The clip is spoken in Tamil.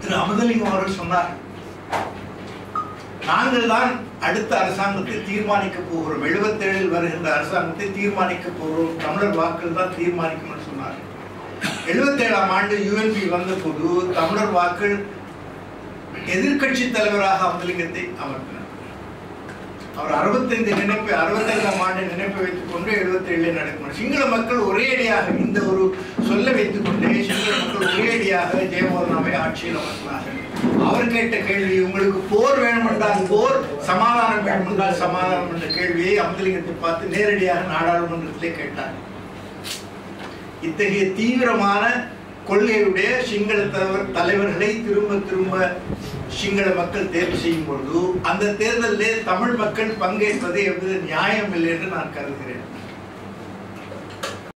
திரு அமுதலிங்கம் அவர்கள் சொன்னார் நாங்கள் தான் அடுத்த அரசாங்கத்தை தீர்மானிக்க போகிறோம் எழுபத்தேழில் வருகின்ற அரசாங்கத்தை தீர்மானிக்க போகிறோம் தமிழர் வாக்கள் தான் தீர்மானிக்கும் சொன்னார் எழுபத்தேழாம் ஆண்டு யுஎன்பி வந்தபோது தமிழர் வாக்கள் எதிர்க்கட்சி தலைவராக அமுதலிங்கத்தை அமர்த்தினார் அவர் அறுபத்தைந்து நினைப்பை அறுபத்தைந்தாம் ஆண்டு நினைப்பை வைத்துக் கொண்டு எழுபத்தி ஏழில் நடக்கும் சிங்கள மக்கள் ஒரேடியாக இந்த ஒரு சொல்ல வைத்துக் கொண்டே சிங்கள மக்கள் ஒரேடியாக ஜெயமோகனாவை ஆட்சியில் அமர்த்தினார்கள் அவர் கேட்ட கேள்வி உங்களுக்கு போர் வேணும் என்றால் போர் சமாதானம் வேணும் என்றால் சமாதானம் என்ற கேள்வியை அமுதலிங்கத்தை பார்த்து நேரடியாக நாடாளுமன்றத்திலே கேட்டார் இத்தகைய தீவிரமான கொள்கையுடைய சிங்கள தலைவர் தலைவர்களை திரும்ப திரும்ப சிங்கள மக்கள் தேர்வு செய்யும் பொழுது அந்த தேர்தலிலே தமிழ் மக்கள் பங்கேற்பது எவ்வித நியாயம் இல்லை என்று நான் கருதுகிறேன்